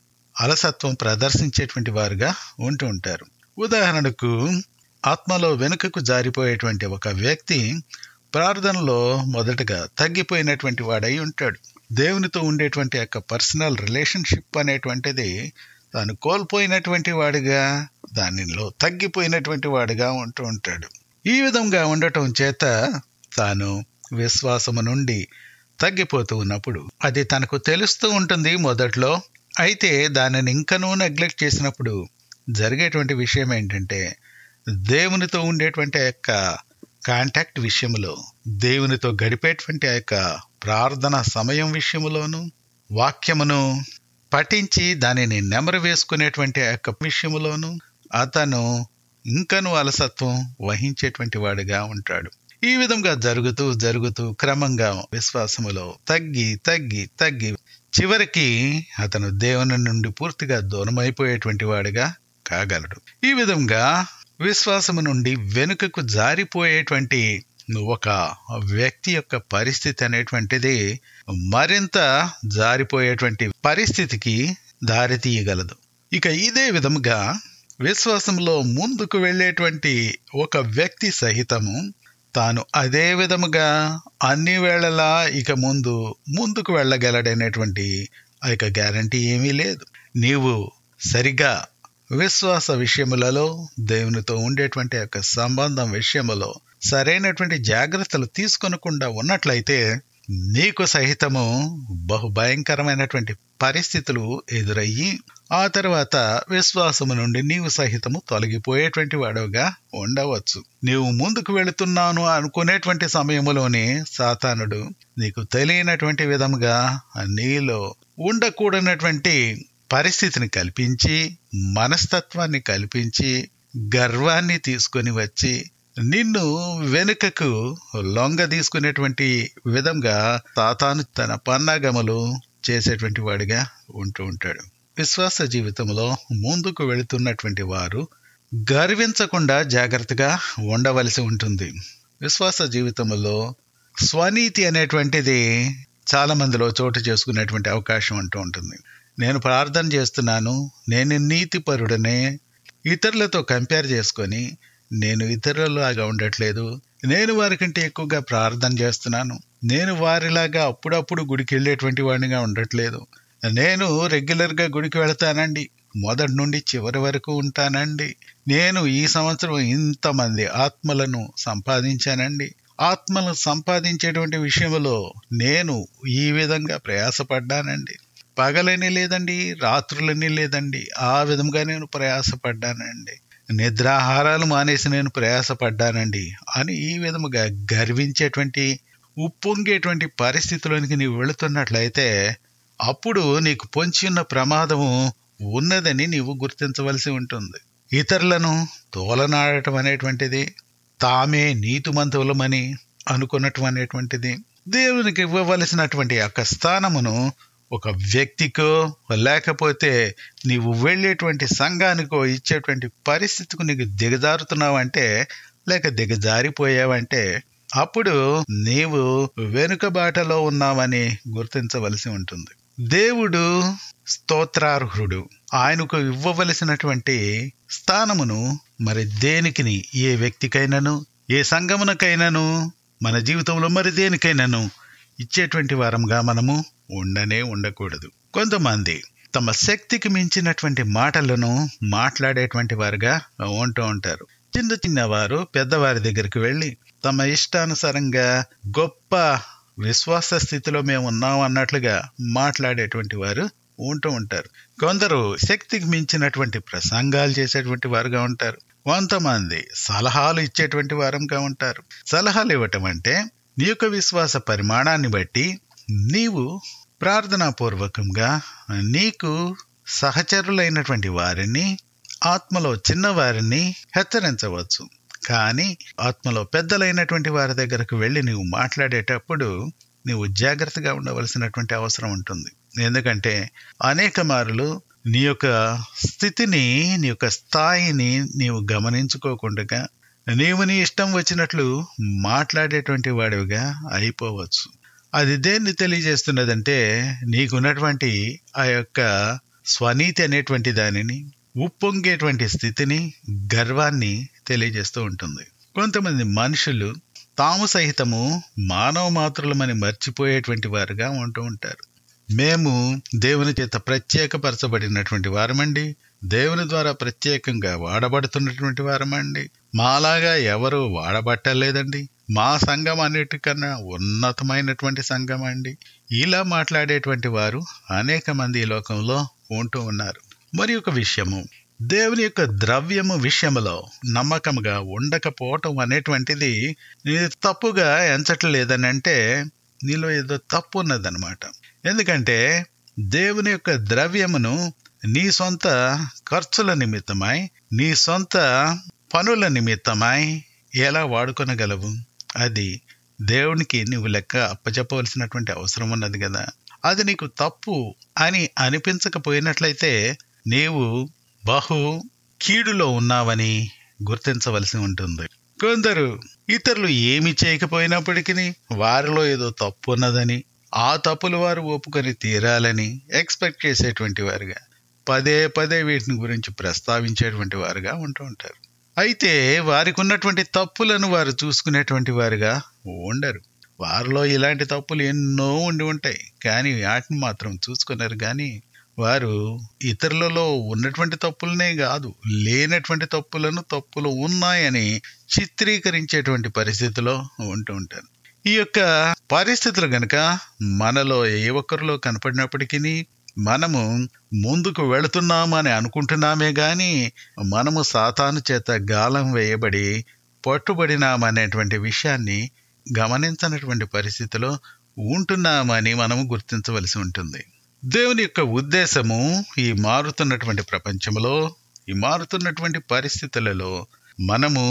అలసత్వం ప్రదర్శించేటువంటి వారుగా ఉంటూ ఉంటారు ఉదాహరణకు ఆత్మలో వెనుకకు జారిపోయేటువంటి ఒక వ్యక్తి ప్రార్థనలో మొదటగా తగ్గిపోయినటువంటి వాడై ఉంటాడు దేవునితో ఉండేటువంటి యొక్క పర్సనల్ రిలేషన్షిప్ అనేటువంటిది తాను కోల్పోయినటువంటి వాడిగా దానిలో తగ్గిపోయినటువంటి వాడిగా ఉంటూ ఉంటాడు ఈ విధంగా ఉండటం చేత తాను విశ్వాసము నుండి తగ్గిపోతూ ఉన్నప్పుడు అది తనకు తెలుస్తూ ఉంటుంది మొదట్లో అయితే దానిని ఇంకనూ నెగ్లెక్ట్ చేసినప్పుడు జరిగేటువంటి విషయం ఏంటంటే దేవునితో ఉండేటువంటి ఆ యొక్క కాంటాక్ట్ విషయంలో దేవునితో గడిపేటువంటి ఆ యొక్క ప్రార్థన సమయం విషయంలోను వాక్యమును పఠించి దానిని నెమరు వేసుకునేటువంటి ఆ యొక్క విషయంలోను అతను ఇంకను అలసత్వం వహించేటువంటి వాడిగా ఉంటాడు ఈ విధంగా జరుగుతూ జరుగుతూ క్రమంగా విశ్వాసములో తగ్గి తగ్గి తగ్గి చివరికి అతను దేవుని నుండి పూర్తిగా దూరమైపోయేటువంటి వాడిగా కాగలడు ఈ విధంగా విశ్వాసము నుండి వెనుకకు జారిపోయేటువంటి ఒక వ్యక్తి యొక్క పరిస్థితి అనేటువంటిది మరింత జారిపోయేటువంటి పరిస్థితికి దారి తీయగలదు ఇక ఇదే విధముగా విశ్వాసంలో ముందుకు వెళ్ళేటువంటి ఒక వ్యక్తి సహితము తాను అదే విధముగా అన్ని వేళలా ఇక ముందు ముందుకు వెళ్ళగలడనేటువంటి ఆ యొక్క గ్యారంటీ ఏమీ లేదు నీవు సరిగా విశ్వాస విషయములలో దేవునితో ఉండేటువంటి యొక్క సంబంధం విషయములో సరైనటువంటి జాగ్రత్తలు తీసుకొనకుండా ఉన్నట్లయితే నీకు సహితము బహు భయంకరమైనటువంటి పరిస్థితులు ఎదురయ్యి ఆ తర్వాత విశ్వాసము నుండి నీవు సహితము తొలగిపోయేటువంటి వాడుగా ఉండవచ్చు నీవు ముందుకు వెళుతున్నాను అనుకునేటువంటి సమయంలోనే సాతానుడు నీకు తెలియనటువంటి విధముగా నీలో ఉండకూడనటువంటి పరిస్థితిని కల్పించి మనస్తత్వాన్ని కల్పించి గర్వాన్ని తీసుకొని వచ్చి నిన్ను వెనుకకు లొంగ తీసుకునేటువంటి విధంగా తాతాను తన పన్నాగములు చేసేటువంటి వాడిగా ఉంటూ ఉంటాడు విశ్వాస జీవితంలో ముందుకు వెళుతున్నటువంటి వారు గర్వించకుండా జాగ్రత్తగా ఉండవలసి ఉంటుంది విశ్వాస జీవితంలో స్వనీతి అనేటువంటిది చాలా మందిలో చోటు చేసుకునేటువంటి అవకాశం అంటూ ఉంటుంది నేను ప్రార్థన చేస్తున్నాను నేను నీతిపరుడనే ఇతరులతో కంపేర్ చేసుకొని నేను ఇతరులలాగా ఉండట్లేదు నేను వారికంటే ఎక్కువగా ప్రార్థన చేస్తున్నాను నేను వారిలాగా అప్పుడప్పుడు గుడికి వెళ్ళేటువంటి వాడినిగా ఉండట్లేదు నేను రెగ్యులర్గా గుడికి వెళతానండి మొదటి నుండి చివరి వరకు ఉంటానండి నేను ఈ సంవత్సరం ఇంతమంది ఆత్మలను సంపాదించానండి ఆత్మలను సంపాదించేటువంటి విషయంలో నేను ఈ విధంగా ప్రయాసపడ్డానండి పగలని లేదండి రాత్రులని లేదండి ఆ విధంగా నేను ప్రయాసపడ్డానండి నిద్రాహారాలు మానేసి నేను ప్రయాసపడ్డానండి అని ఈ విధముగా గర్వించేటువంటి ఉప్పొంగేటువంటి పరిస్థితిలోనికి నీవు వెళుతున్నట్లయితే అప్పుడు నీకు పొంచి ఉన్న ప్రమాదము ఉన్నదని నీవు గుర్తించవలసి ఉంటుంది ఇతరులను తోలనాడటం అనేటువంటిది తామే నీతిమంతులమని అనుకున్నటం అనేటువంటిది దేవునికి ఇవ్వవలసినటువంటి యొక్క స్థానమును ఒక వ్యక్తికో లేకపోతే నీవు వెళ్ళేటువంటి సంఘానికో ఇచ్చేటువంటి పరిస్థితికి నీకు దిగజారుతున్నావంటే లేక దిగజారిపోయావంటే అప్పుడు నీవు వెనుక బాటలో ఉన్నావని గుర్తించవలసి ఉంటుంది దేవుడు స్తోత్రార్హుడు ఆయనకు ఇవ్వవలసినటువంటి స్థానమును మరి దేనికిని ఏ వ్యక్తికైనాను ఏ సంగమునకైనాను మన జీవితంలో మరి దేనికైనాను ఇచ్చేటువంటి వారంగా మనము ఉండనే ఉండకూడదు కొంతమంది తమ శక్తికి మించినటువంటి మాటలను మాట్లాడేటువంటి వారుగా ఉంటూ ఉంటారు చిన్న చిన్నవారు పెద్దవారి దగ్గరికి వెళ్ళి తమ ఇష్టానుసారంగా గొప్ప విశ్వాస స్థితిలో మేము ఉన్నాం అన్నట్లుగా మాట్లాడేటువంటి వారు ఉంటూ ఉంటారు కొందరు శక్తికి మించినటువంటి ప్రసంగాలు చేసేటువంటి వారుగా ఉంటారు కొంతమంది సలహాలు ఇచ్చేటువంటి వారంగా ఉంటారు సలహాలు ఇవ్వటం అంటే నీ యొక్క విశ్వాస పరిమాణాన్ని బట్టి నీవు ప్రార్థనాపూర్వకంగా నీకు సహచరులైనటువంటి వారిని ఆత్మలో చిన్నవారిని హెచ్చరించవచ్చు కానీ ఆత్మలో పెద్దలైనటువంటి వారి దగ్గరకు వెళ్ళి నీవు మాట్లాడేటప్పుడు నీవు జాగ్రత్తగా ఉండవలసినటువంటి అవసరం ఉంటుంది ఎందుకంటే అనేక మారులు నీ యొక్క స్థితిని నీ యొక్క స్థాయిని నీవు గమనించుకోకుండా నీవు నీ ఇష్టం వచ్చినట్లు మాట్లాడేటువంటి వాడివిగా అయిపోవచ్చు అది దేన్ని తెలియజేస్తున్నదంటే నీకున్నటువంటి ఆ యొక్క స్వనీతి అనేటువంటి దానిని ఉప్పొంగేటువంటి స్థితిని గర్వాన్ని తెలియజేస్తూ ఉంటుంది కొంతమంది మనుషులు తాము సహితము మానవ మాతృలమని మర్చిపోయేటువంటి వారుగా ఉంటూ ఉంటారు మేము దేవుని చేత ప్రత్యేకపరచబడినటువంటి వారమండి దేవుని ద్వారా ప్రత్యేకంగా వాడబడుతున్నటువంటి వారమండి మాలాగా ఎవరు వాడబట్టలేదండి మా సంఘం అన్నిటికన్నా ఉన్నతమైనటువంటి సంఘం అండి ఇలా మాట్లాడేటువంటి వారు అనేక మంది ఈ లోకంలో ఉంటూ ఉన్నారు మరి ఒక విషయము దేవుని యొక్క ద్రవ్యము విషయంలో నమ్మకముగా ఉండకపోవటం అనేటువంటిది నీ తప్పుగా ఎంచట్లేదని అంటే నీలో ఏదో తప్పు ఉన్నదనమాట ఎందుకంటే దేవుని యొక్క ద్రవ్యమును నీ సొంత ఖర్చుల నిమిత్తమై నీ సొంత పనుల నిమిత్తమై ఎలా వాడుకొనగలవు అది దేవునికి నువ్వు లెక్క అప్పచెప్పవలసినటువంటి అవసరం ఉన్నది కదా అది నీకు తప్పు అని అనిపించకపోయినట్లయితే నీవు బహు కీడులో ఉన్నావని గుర్తించవలసి ఉంటుంది కొందరు ఇతరులు ఏమి చేయకపోయినప్పటికీ వారిలో ఏదో తప్పు ఉన్నదని ఆ తప్పులు వారు ఒప్పుకొని తీరాలని ఎక్స్పెక్ట్ చేసేటువంటి వారుగా పదే పదే వీటిని గురించి ప్రస్తావించేటువంటి వారుగా ఉంటూ ఉంటారు అయితే వారికి ఉన్నటువంటి తప్పులను వారు చూసుకునేటువంటి వారుగా ఉండరు వారిలో ఇలాంటి తప్పులు ఎన్నో ఉండి ఉంటాయి కానీ వాటిని మాత్రం చూసుకున్నారు కానీ వారు ఇతరులలో ఉన్నటువంటి తప్పులనే కాదు లేనటువంటి తప్పులను తప్పులు ఉన్నాయని చిత్రీకరించేటువంటి పరిస్థితిలో ఉంటూ ఉంటారు ఈ యొక్క పరిస్థితులు గనక మనలో ఏ ఒక్కరిలో కనపడినప్పటికీ మనము ముందుకు వెళుతున్నామని అనుకుంటున్నామే గాని మనము సాతాను చేత గాలం వేయబడి పట్టుబడినామనేటువంటి విషయాన్ని గమనించనటువంటి పరిస్థితిలో ఉంటున్నామని మనము గుర్తించవలసి ఉంటుంది దేవుని యొక్క ఉద్దేశము ఈ మారుతున్నటువంటి ప్రపంచంలో ఈ మారుతున్నటువంటి పరిస్థితులలో మనము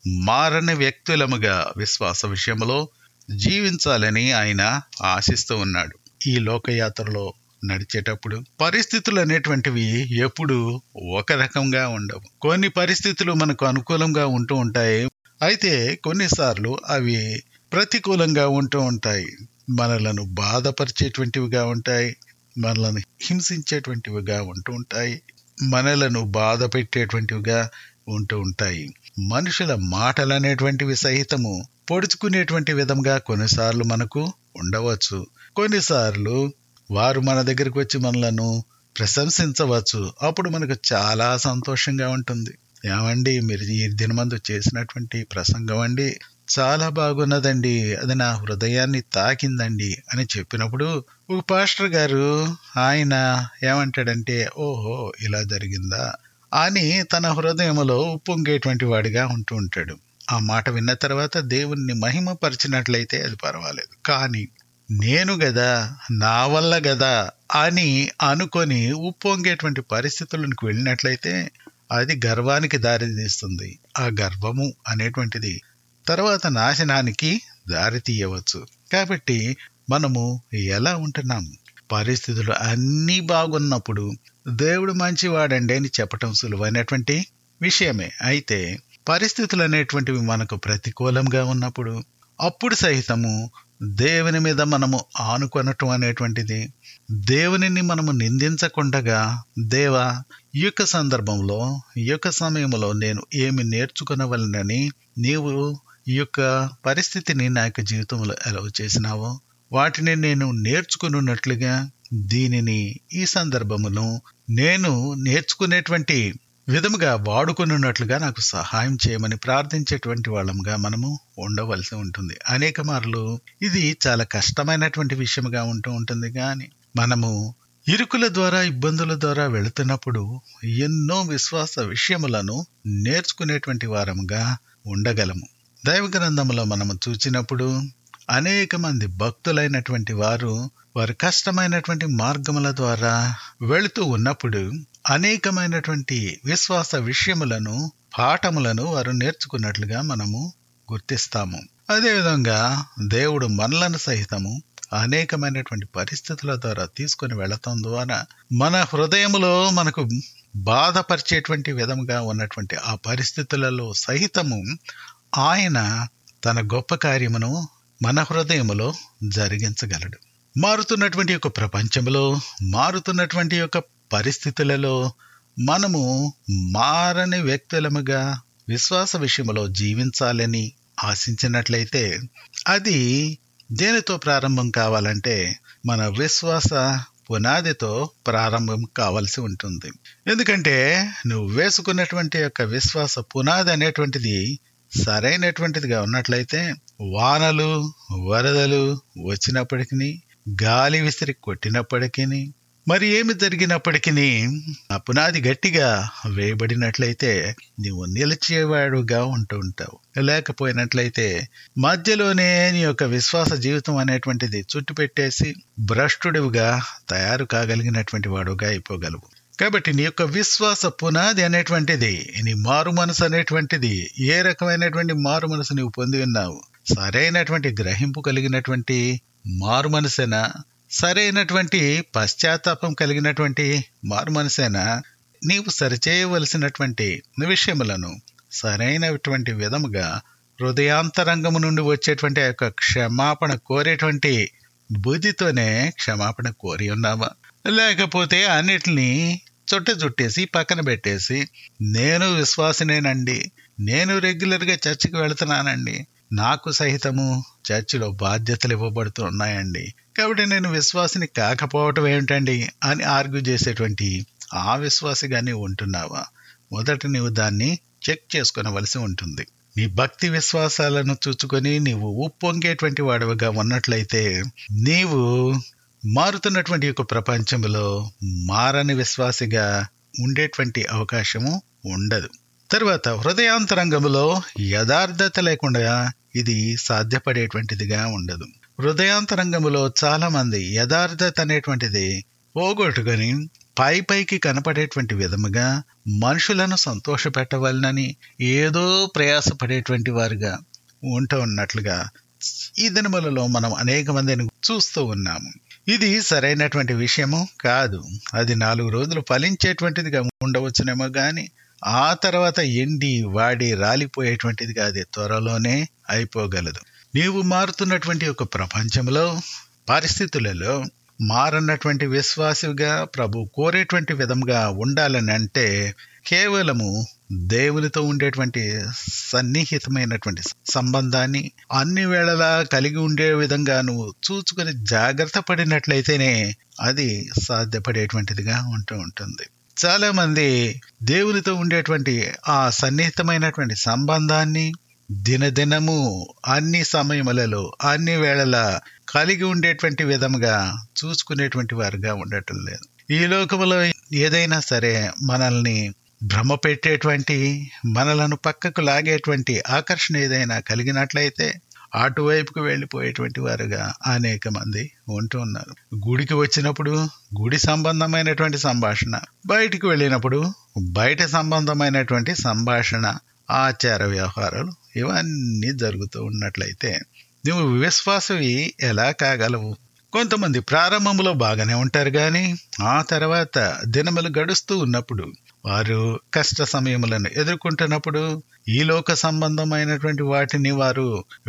మారని వ్యక్తులముగా విశ్వాస విషయంలో జీవించాలని ఆయన ఆశిస్తూ ఉన్నాడు ఈ లోకయాత్రలో నడిచేటప్పుడు పరిస్థితులు అనేటువంటివి ఎప్పుడు ఒక రకంగా ఉండవు కొన్ని పరిస్థితులు మనకు అనుకూలంగా ఉంటూ ఉంటాయి అయితే కొన్నిసార్లు అవి ప్రతికూలంగా ఉంటూ ఉంటాయి మనలను బాధపరిచేటువంటివిగా ఉంటాయి మనలను హింసించేటువంటివిగా ఉంటూ ఉంటాయి మనలను బాధ పెట్టేటువంటివిగా ఉంటూ ఉంటాయి మనుషుల మాటలు అనేటువంటివి సహితము పొడుచుకునేటువంటి విధంగా కొన్నిసార్లు మనకు ఉండవచ్చు కొన్నిసార్లు వారు మన దగ్గరికి వచ్చి మనలను ప్రశంసించవచ్చు అప్పుడు మనకు చాలా సంతోషంగా ఉంటుంది ఏమండి మీరు ఈ దినమందు చేసినటువంటి ప్రసంగం అండి చాలా బాగున్నదండి అది నా హృదయాన్ని తాకిందండి అని చెప్పినప్పుడు ఒక పాస్టర్ గారు ఆయన ఏమంటాడంటే ఓహో ఇలా జరిగిందా అని తన హృదయంలో ఉప్పొంగేటువంటి వాడిగా ఉంటూ ఉంటాడు ఆ మాట విన్న తర్వాత దేవుణ్ణి మహిమపరిచినట్లయితే అది పర్వాలేదు కానీ నేను గదా నా వల్ల గదా అని అనుకొని ఉప్పొంగేటువంటి పరిస్థితులకు వెళ్ళినట్లయితే అది గర్వానికి దారితీస్తుంది ఆ గర్వము అనేటువంటిది తర్వాత నాశనానికి దారి తీయవచ్చు కాబట్టి మనము ఎలా ఉంటున్నాము పరిస్థితులు అన్నీ బాగున్నప్పుడు దేవుడు మంచివాడండి అని చెప్పటం సులువైనటువంటి విషయమే అయితే పరిస్థితులు అనేటువంటివి మనకు ప్రతికూలంగా ఉన్నప్పుడు అప్పుడు సహితము దేవుని మీద మనము ఆనుకొనటం అనేటువంటిది దేవునిని మనము నిందించకుండగా దేవా ఈ యొక్క సందర్భంలో ఈ యొక్క సమయంలో నేను ఏమి నేర్చుకునవలనని నీవు ఈ యొక్క పరిస్థితిని నా యొక్క జీవితంలో ఎలా చేసినావో వాటిని నేను నేర్చుకున్నట్లుగా దీనిని ఈ సందర్భమును నేను నేర్చుకునేటువంటి విధముగా వాడుకున్నట్లుగా నాకు సహాయం చేయమని ప్రార్థించేటువంటి వాళ్ళంగా మనము ఉండవలసి ఉంటుంది అనేక మార్లు ఇది చాలా కష్టమైనటువంటి విషయంగా ఉంటూ ఉంటుంది కానీ మనము ఇరుకుల ద్వారా ఇబ్బందుల ద్వారా వెళుతున్నప్పుడు ఎన్నో విశ్వాస విషయములను నేర్చుకునేటువంటి వారముగా ఉండగలము దైవ గ్రంథంలో మనము చూచినప్పుడు అనేక మంది భక్తులైనటువంటి వారు వారి కష్టమైనటువంటి మార్గముల ద్వారా వెళుతూ ఉన్నప్పుడు అనేకమైనటువంటి విశ్వాస విషయములను పాఠములను వారు నేర్చుకున్నట్లుగా మనము గుర్తిస్తాము అదేవిధంగా దేవుడు మనలను సహితము అనేకమైనటువంటి పరిస్థితుల ద్వారా తీసుకుని వెళతాం ద్వారా మన హృదయములో మనకు బాధపరిచేటువంటి విధముగా ఉన్నటువంటి ఆ పరిస్థితులలో సహితము ఆయన తన గొప్ప కార్యమును మన హృదయములో జరిగించగలడు మారుతున్నటువంటి యొక్క ప్రపంచంలో మారుతున్నటువంటి యొక్క పరిస్థితులలో మనము మారని వ్యక్తులముగా విశ్వాస విషయంలో జీవించాలని ఆశించినట్లయితే అది దేనితో ప్రారంభం కావాలంటే మన విశ్వాస పునాదితో ప్రారంభం కావాల్సి ఉంటుంది ఎందుకంటే నువ్వు వేసుకున్నటువంటి యొక్క విశ్వాస పునాది అనేటువంటిది సరైనటువంటిదిగా ఉన్నట్లయితే వానలు వరదలు వచ్చినప్పటికీ గాలి విసిరి కొట్టినప్పటికీ మరి ఏమి జరిగినప్పటికీ ఆ పునాది గట్టిగా వేయబడినట్లయితే నీవు నిలిచేవాడుగా ఉంటూ ఉంటావు లేకపోయినట్లయితే మధ్యలోనే నీ యొక్క విశ్వాస జీవితం అనేటువంటిది చుట్టుపెట్టేసి భ్రష్టుడివిగా తయారు కాగలిగినటువంటి వాడుగా అయిపోగలవు కాబట్టి నీ యొక్క విశ్వాస పునాది అనేటువంటిది నీ మారు మనసు అనేటువంటిది ఏ రకమైనటువంటి మారు మనసు నీవు పొంది ఉన్నావు సరైనటువంటి గ్రహింపు కలిగినటువంటి మారు మనసేనా సరైనటువంటి పశ్చాత్తాపం కలిగినటువంటి మారు మనసేనా నీవు సరిచేయవలసినటువంటి విషయములను సరైనటువంటి విధముగా హృదయాంతరంగము నుండి వచ్చేటువంటి ఆ యొక్క క్షమాపణ కోరేటువంటి బుద్ధితోనే క్షమాపణ కోరి ఉన్నావా లేకపోతే అన్నిటినీ చుట్ట చుట్టేసి పక్కన పెట్టేసి నేను విశ్వాసనేనండి నేను రెగ్యులర్గా చర్చికి వెళుతున్నానండి నాకు సహితము చర్చిలో బాధ్యతలు ఇవ్వబడుతున్నాయండి కాబట్టి నేను విశ్వాసిని కాకపోవటం ఏమిటండి అని ఆర్గ్యూ చేసేటువంటి ఆ విశ్వాసిగానే ఉంటున్నావా మొదట నీవు దాన్ని చెక్ చేసుకునవలసి ఉంటుంది నీ భక్తి విశ్వాసాలను చూచుకొని నీవు ఉప్పొంగేటువంటి వాడివిగా ఉన్నట్లయితే నీవు మారుతున్నటువంటి యొక్క ప్రపంచంలో మారని విశ్వాసిగా ఉండేటువంటి అవకాశము ఉండదు తరువాత హృదయాంతరంగంలో యథార్థత లేకుండా ఇది సాధ్యపడేటువంటిదిగా ఉండదు హృదయాంతరంగంలో చాలా మంది యథార్థత అనేటువంటిది పోగొట్టుకొని పై పైకి కనపడేటువంటి విధముగా మనుషులను సంతోషపెట్టవలనని ఏదో ప్రయాసపడేటువంటి వారుగా ఉంటూ ఉన్నట్లుగా ఈ దినములలో మనం అనేక మందిని చూస్తూ ఉన్నాము ఇది సరైనటువంటి విషయము కాదు అది నాలుగు రోజులు ఫలించేటువంటిదిగా ఉండవచ్చునేమో గాని ఆ తర్వాత ఎండి వాడి రాలిపోయేటువంటిదిగా అది త్వరలోనే అయిపోగలదు నీవు మారుతున్నటువంటి ఒక ప్రపంచంలో పరిస్థితులలో మారన్నటువంటి విశ్వాసిగా ప్రభు కోరేటువంటి విధంగా ఉండాలని అంటే కేవలము దేవునితో ఉండేటువంటి సన్నిహితమైనటువంటి సంబంధాన్ని అన్ని వేళలా కలిగి ఉండే విధంగా నువ్వు చూచుకొని జాగ్రత్త పడినట్లయితేనే అది సాధ్యపడేటువంటిదిగా ఉంటూ ఉంటుంది చాలా మంది దేవునితో ఉండేటువంటి ఆ సన్నిహితమైనటువంటి సంబంధాన్ని దినదినము అన్ని సమయములలో అన్ని వేళల కలిగి ఉండేటువంటి విధముగా చూసుకునేటువంటి వారుగా ఉండటం లేదు ఈ లోకములో ఏదైనా సరే మనల్ని భ్రమ పెట్టేటువంటి మనలను పక్కకు లాగేటువంటి ఆకర్షణ ఏదైనా కలిగినట్లయితే అటువైపుకు వెళ్ళిపోయేటువంటి వారుగా అనేక మంది ఉంటూ ఉన్నారు గుడికి వచ్చినప్పుడు గుడి సంబంధమైనటువంటి సంభాషణ బయటికి వెళ్ళినప్పుడు బయట సంబంధమైనటువంటి సంభాషణ ఆచార వ్యవహారాలు ఇవన్నీ జరుగుతూ ఉన్నట్లయితే నువ్వు విశ్వాసవి ఎలా కాగలవు కొంతమంది ప్రారంభంలో బాగానే ఉంటారు కానీ ఆ తర్వాత దినములు గడుస్తూ ఉన్నప్పుడు వారు కష్ట సమయములను ఎదుర్కొంటున్నప్పుడు ఈ లోక సంబంధమైనటువంటి వాటిని వారు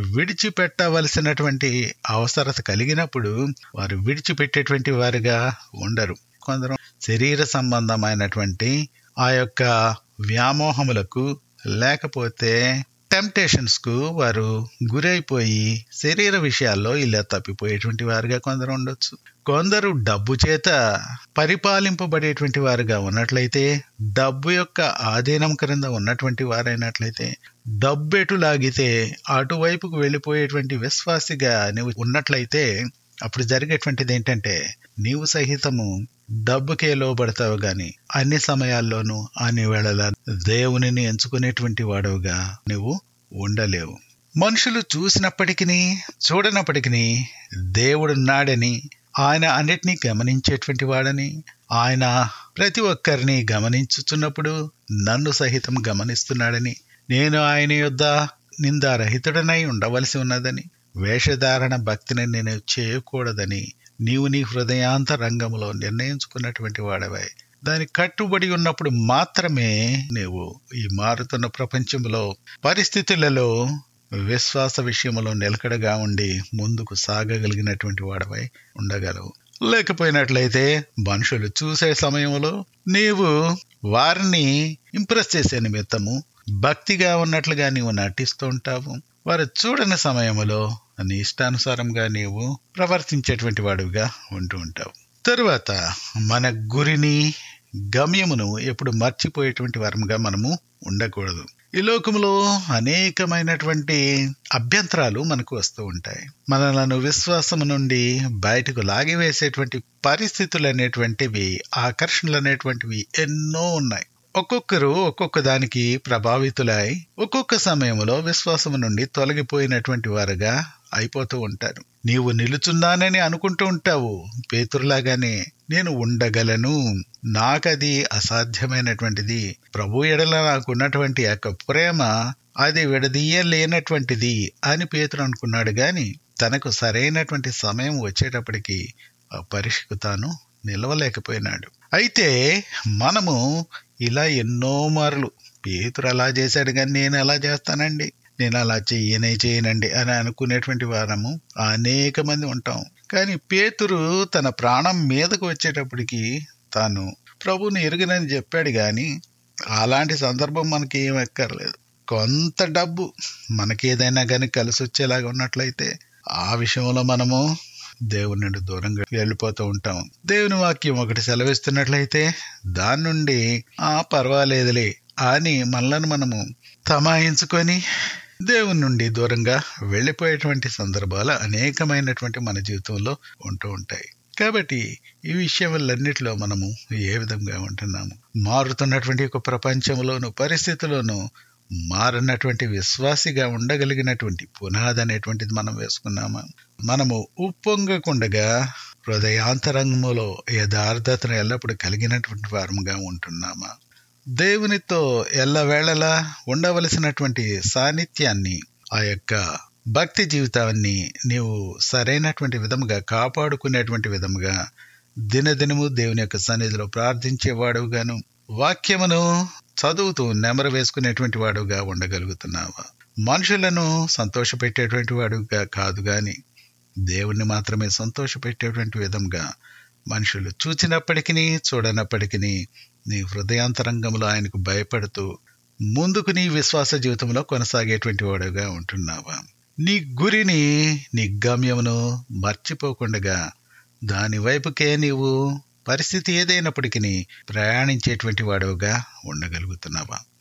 విడిచిపెట్టవలసినటువంటి అవసరత కలిగినప్పుడు వారు విడిచిపెట్టేటువంటి వారుగా ఉండరు కొందరు శరీర సంబంధమైనటువంటి ఆ యొక్క వ్యామోహములకు లేకపోతే టెంప్టేషన్స్ కు వారు గురైపోయి శరీర విషయాల్లో ఇలా తప్పిపోయేటువంటి వారుగా కొందరు ఉండొచ్చు కొందరు డబ్బు చేత పరిపాలింపబడేటువంటి వారుగా ఉన్నట్లయితే డబ్బు యొక్క ఆధీనం క్రింద ఉన్నటువంటి వారైనట్లయితే డబ్బు ఎటు లాగితే అటువైపుకు వెళ్ళిపోయేటువంటి విశ్వాసిగా నువ్వు ఉన్నట్లయితే అప్పుడు జరిగేటువంటిది ఏంటంటే నీవు సహితము డబ్బుకే లోబడతావు గాని అన్ని సమయాల్లోనూ అన్ని వేళల దేవునిని ఎంచుకునేటువంటి వాడవుగా నువ్వు ఉండలేవు మనుషులు చూసినప్పటికీ చూడనప్పటికీ దేవుడున్నాడని ఆయన అన్నిటినీ గమనించేటువంటి వాడని ఆయన ప్రతి ఒక్కరిని గమనించుచున్నప్పుడు నన్ను సహితం గమనిస్తున్నాడని నేను ఆయన యొద్ద నిందారహితుడనై ఉండవలసి ఉన్నదని వేషధారణ భక్తిని నేను చేయకూడదని నీవు నీ హృదయాంత రంగంలో నిర్ణయించుకున్నటువంటి వాడవై దానికి కట్టుబడి ఉన్నప్పుడు మాత్రమే నీవు ఈ మారుతున్న ప్రపంచంలో పరిస్థితులలో విశ్వాస విషయంలో నిలకడగా ఉండి ముందుకు సాగగలిగినటువంటి వాడవై ఉండగలవు లేకపోయినట్లయితే మనుషులు చూసే సమయంలో నీవు వారిని ఇంప్రెస్ చేసే నిమిత్తము భక్తిగా ఉన్నట్లుగా నీవు నటిస్తూ ఉంటావు వారు చూడని సమయంలో నీ ఇష్టానుసారంగా నీవు ప్రవర్తించేటువంటి వాడుగా ఉంటూ ఉంటావు తరువాత మన గురిని గమ్యమును ఎప్పుడు మర్చిపోయేటువంటి వారముగా మనము ఉండకూడదు ఈ లోకంలో అనేకమైనటువంటి అభ్యంతరాలు మనకు వస్తూ ఉంటాయి మనలను విశ్వాసము నుండి బయటకు లాగివేసేటువంటి పరిస్థితులు అనేటువంటివి ఆకర్షణలు అనేటువంటివి ఎన్నో ఉన్నాయి ఒక్కొక్కరు ఒక్కొక్క దానికి ప్రభావితులై ఒక్కొక్క సమయంలో విశ్వాసము నుండి తొలగిపోయినటువంటి వారుగా అయిపోతూ ఉంటారు నీవు నిలుచున్నానని అనుకుంటూ ఉంటావు పేతురులాగానే నేను ఉండగలను నాకది అసాధ్యమైనటువంటిది ప్రభు ఎడల నాకున్నటువంటి యొక్క ప్రేమ అది విడదీయలేనటువంటిది అని పేతురు అనుకున్నాడు గాని తనకు సరైనటువంటి సమయం వచ్చేటప్పటికి ఆ పరీక్షకు తాను నిలవలేకపోయినాడు అయితే మనము ఇలా ఎన్నో మార్లు పేతురు అలా చేశాడు కానీ నేను ఎలా చేస్తానండి నేను అలా చెయ్యనే చేయనండి అని అనుకునేటువంటి వారము అనేక మంది ఉంటాం కానీ పేతురు తన ప్రాణం మీదకు వచ్చేటప్పటికి తాను ప్రభుని ఎరుగనని చెప్పాడు కానీ అలాంటి సందర్భం మనకి ఏం ఎక్కర్లేదు కొంత డబ్బు మనకి ఏదైనా కానీ కలిసి వచ్చేలాగా ఉన్నట్లయితే ఆ విషయంలో మనము దేవుని నుండి దూరంగా వెళ్ళిపోతూ ఉంటాం దేవుని వాక్యం ఒకటి సెలవిస్తున్నట్లయితే దాని నుండి ఆ పర్వాలేదులే అని మనలను మనము తమాయించుకొని దేవుని నుండి దూరంగా వెళ్ళిపోయేటువంటి సందర్భాలు అనేకమైనటువంటి మన జీవితంలో ఉంటూ ఉంటాయి కాబట్టి ఈ విషయాలన్నిటిలో మనము ఏ విధంగా ఉంటున్నాము మారుతున్నటువంటి ఒక ప్రపంచంలోను పరిస్థితుల్లోనూ మారినటువంటి విశ్వాసిగా ఉండగలిగినటువంటి పునాది అనేటువంటిది మనం వేసుకున్నామా మనము ఉప్పొంగకుండగా హృదయాంతరంగములో యథార్థతను ఎల్లప్పుడూ కలిగినటువంటి వారముగా ఉంటున్నామా దేవునితో ఎల్లవేళలా ఉండవలసినటువంటి సాన్నిధ్యాన్ని ఆ యొక్క భక్తి జీవితాన్ని నీవు సరైనటువంటి విధముగా కాపాడుకునేటువంటి విధముగా దినదినము దేవుని యొక్క సన్నిధిలో ప్రార్థించేవాడుగాను వాక్యమును చదువుతూ నెమరు వేసుకునేటువంటి వాడుగా ఉండగలుగుతున్నావా మనుషులను సంతోషపెట్టేటువంటి వాడుగా కాదు గాని దేవుణ్ణి మాత్రమే సంతోషపెట్టేటువంటి విధంగా మనుషులు చూచినప్పటికీ చూడనప్పటికీ నీ హృదయాంతరంగంలో ఆయనకు భయపడుతూ ముందుకు నీ విశ్వాస జీవితంలో కొనసాగేటువంటి వాడుగా ఉంటున్నావా నీ గురిని నీ గమ్యమును మర్చిపోకుండా దాని వైపుకే నీవు పరిస్థితి ఏదైనప్పటికీ ప్రయాణించేటువంటి వాడుగా ఉండగలుగుతున్నావా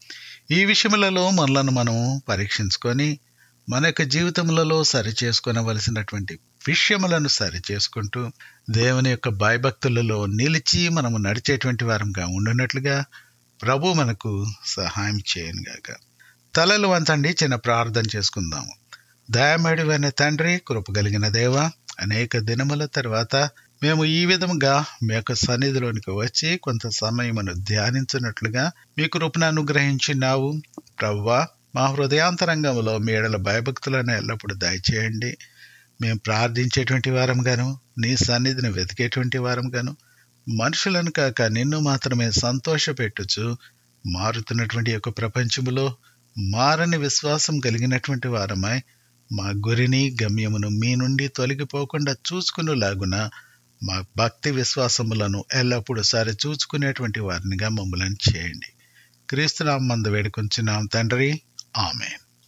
ఈ విషయములలో మనలను మనం పరీక్షించుకొని మన యొక్క జీవితములలో సరి చేసుకొనవలసినటువంటి విషయములను సరి చేసుకుంటూ దేవుని యొక్క భయభక్తులలో నిలిచి మనము నడిచేటువంటి వారంగా ఉండున్నట్లుగా ప్రభు మనకు సహాయం చేయనుగాక తలలు వంచండి చిన్న ప్రార్థన చేసుకుందాము దయమడివైన తండ్రి కృపగలిగిన దేవ అనేక దినముల తర్వాత మేము ఈ విధముగా మీ యొక్క సన్నిధిలోనికి వచ్చి కొంత సమయమును ధ్యానించినట్లుగా మీ కృపను అనుగ్రహించినావు ప్రవ్వా మా హృదయాంతరంగంలో మీడల భయభక్తులను ఎల్లప్పుడూ దయచేయండి మేము ప్రార్థించేటువంటి వారంగాను నీ సన్నిధిని వెతికేటువంటి వారంగాను మనుషులను కాక నిన్ను మాత్రమే సంతోషపెట్టుచు మారుతున్నటువంటి యొక్క ప్రపంచములో మారని విశ్వాసం కలిగినటువంటి వారమై మా గురిని గమ్యమును మీ నుండి తొలగిపోకుండా చూసుకునేలాగున మా భక్తి విశ్వాసములను ఎల్లప్పుడూ సరి చూసుకునేటువంటి వారినిగా మమ్మల్ని చేయండి క్రీస్తునామందు వేడుకొంచున్నాం తండ్రి ఆమెన్